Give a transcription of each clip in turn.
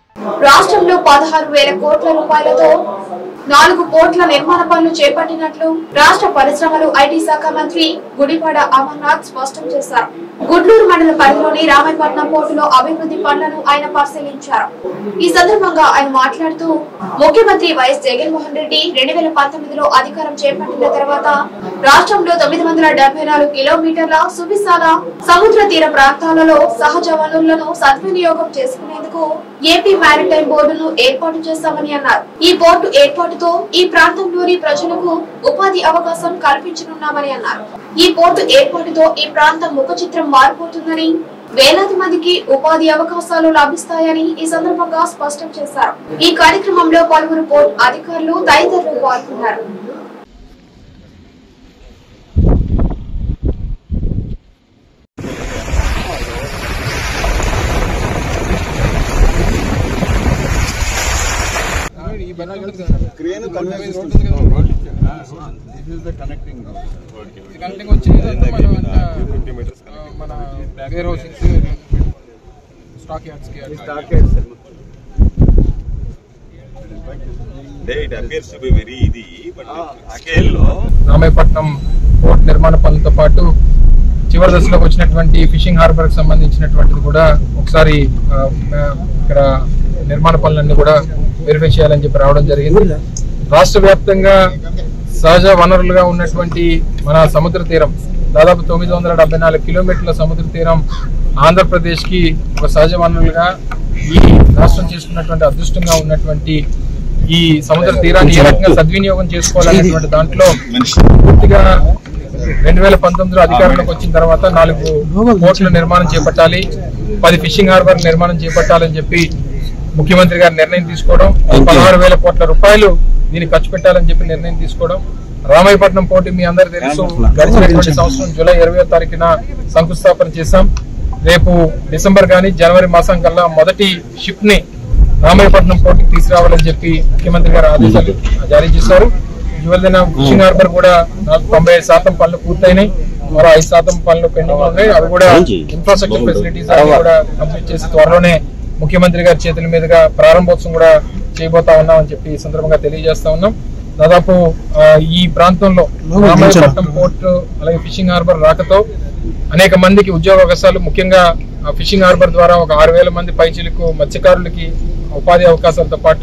రాష్ట్రంలో పదహారు వేల కోట్ల రూపాయలతో నాలుగు కోట్ల నిర్మాణ పనులు చేపట్టినట్లు రాష్ట్ర పరిశ్రమలు ఐటీ శాఖ మంత్రి గుడివాడ అమర్నాథ్ స్పష్టం చేశారు గుడ్లూరు మండల పరిధిలోని రామాయపట్నం పోర్టులో అభివృద్ధి పనులను ఆయన పరిశీలించారు ఈ సందర్భంగా ఆయన మాట్లాడుతూ ముఖ్యమంత్రి వైఎస్ జగన్మోహన్ రెడ్డి రెండు వేల పంతొమ్మిదిలో అధికారం చేపట్టిన తర్వాత రాష్ట్రంలో తొమ్మిది వందల డెబ్బై నాలుగు కిలోమీటర్ల సువిశాల సముద్ర తీర ప్రాంతాలలో సహజ వనరులను సద్వినియోగం చేసుకునేందుకు ఏపీ మారిటైమ్ బోర్డును ఏర్పాటు చేస్తామని అన్నారు ఈ పోర్టు ఏర్పాటుతో ఈ ప్రాంతంలోని ప్రజలకు ఉపాధి అవకాశం కల్పించనున్నామని అన్నారు ఈ పోర్టు ఏర్పాటుతో ఈ ప్రాంతం ముఖ చిత్రం మారిపోతుందని వేలాది మందికి ఉపాధి అవకాశాలు లభిస్తాయని ఈ సందర్భంగా స్పష్టం చేశారు ఈ కార్యక్రమంలో పలువురు పోర్టు అధికారులు తదితరులు పాల్గొన్నారు క్రేన్ కనెక్టింగ్ వచ్చి ఇదంతా మనం అంతా, ఆ, మన వేర్ హౌసింగ్స్ స్టాక్ యార్డ్స్ కి అట్లా. it appears to be very easy, but scale లో రామాయపట్నం పోర్ట్ నిర్మాణ పనులతో పాటు చివరి దశలోకి వచ్చినటువంటి ఫిషింగ్ హార్బర్ కి సంబంధించినటువంటిది కూడా ఒకసారి ఆ, మ- ఇక్కడ నిర్మాణ పనులన్నీ కూడా వెరిఫై చేయాలని చెప్పి రావడం జరిగింది రాష్ట్ర వ్యాప్తంగా సహజ వనరులుగా ఉన్నటువంటి మన సముద్ర తీరం దాదాపు తొమ్మిది వందల డెబ్బై నాలుగు కిలోమీటర్ల సముద్ర తీరం ఆంధ్రప్రదేశ్ కి ఒక సహజ వనరులుగా ఈ రాష్ట్రం చేసుకున్నటువంటి అదృష్టంగా ఉన్నటువంటి ఈ సముద్ర తీరాన్ని ఏ రకంగా సద్వినియోగం చేసుకోవాలనేటువంటి దాంట్లో పూర్తిగా రెండు వేల పంతొమ్మిదిలో అధికారంలోకి వచ్చిన తర్వాత నాలుగు పోర్టుల నిర్మాణం చేపట్టాలి పది ఫిషింగ్ హార్బర్ నిర్మాణం చేపట్టాలని చెప్పి ముఖ్యమంత్రి గారు నిర్ణయం తీసుకోవడం పదహారు వేల కోట్ల రూపాయలు దీన్ని ఖర్చు పెట్టాలని చెప్పి నిర్ణయం తీసుకోవడం రామాయపట్నం పోర్టు మీ అందరు తెలుసు గడిచినటువంటి సంవత్సరం జూలై ఇరవై తారీఖున శంకుస్థాపన చేశాం రేపు డిసెంబర్ గాని జనవరి మాసం కల్లా మొదటి షిప్ ని రామాయపట్నం పోర్టుకి తీసుకురావాలని చెప్పి ముఖ్యమంత్రి గారు ఆదేశాలు జారీ చేశారు ఇవాళ ఫిషింగ్ హార్బర్ కూడా నాకు తొంభై ఐదు శాతం పనులు పూర్తయినాయి మరో ఐదు శాతం పనులు పెండింగ్ ఉన్నాయి అవి కూడా ఇన్ఫ్రాస్ట్రక్చర్ ఫెసిలిటీస్ అన్ని కూడా కంప్లీట్ చేసి త్వరలోనే ముఖ్యమంత్రి గారి చేతుల మీదుగా ప్రారంభోత్సవం కూడా చేయబోతా ఉన్నామని చెప్పి ఈ సందర్భంగా తెలియజేస్తా ఉన్నాం దాదాపు ఆ, ఈ ప్రాంతంలో రామాయపట్నం పోర్ట్ అలాగే ఫిషింగ్ హార్బర్ రాకతో అనేక మందికి ఉద్యోగ అవకాశాలు ముఖ్యంగా ఆ ఫిషింగ్ హార్బర్ ద్వారా ఒక ఆరు వేల మంది పైచీలకు మత్స్యకారులకి ఉపాధి అవకాశాలతో పాటు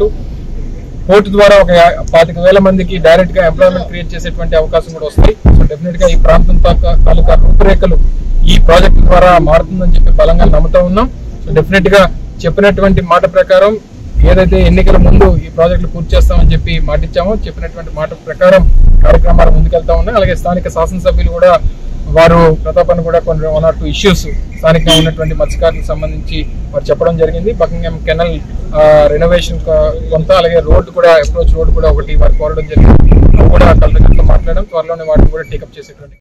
పోర్టు ద్వారా ఒక యా- పాతిక వేల మందికి డైరెక్ట్ గా ఎంప్లాయ్మెంట్ క్రియేట్ చేసేటువంటి అవకాశం కూడా వస్తాయి సో డెఫినెట్ గా ఈ ప్రాంతం తాలూకా తాలూకా రూపురేఖలు ఈ ప్రాజెక్ట్ ద్వారా మారుతుందని చెప్పి బలంగా నమ్ముతా ఉన్నాం సో డెఫినెట్ గా చెప్పినటువంటి మాట ప్రకారం ఏదైతే ఎన్నికల ముందు ఈ ప్రాజెక్టులు పూర్తి చేస్తామని చెప్పి మాటిచ్చామో చెప్పినటువంటి మాట ప్రకారం కార్యక్రమాలు ముందుకెళ్తా ఉన్నాయి అలాగే స్థానిక శాసనసభ్యులు కూడా వారు ప్రతాపన్ కూడా కొన్ని వన్ ఆర్ టూ ఇష్యూస్ స్థానికంగా ఉన్నటువంటి మత్స్యకారులకు సంబంధించి వారు చెప్పడం జరిగింది బకింగ్హామ్ కెనల్ రెనోవేషన్ కొంత అలాగే రోడ్డు కూడా అప్రోచ్ రోడ్డు కూడా ఒకటి వారు కోరడం జరిగింది అవి కూడా కలెక్టర్తో మాట్లాడడం త్వరలోనే వాటిని కూడా టేకప్ చేసేటువంటి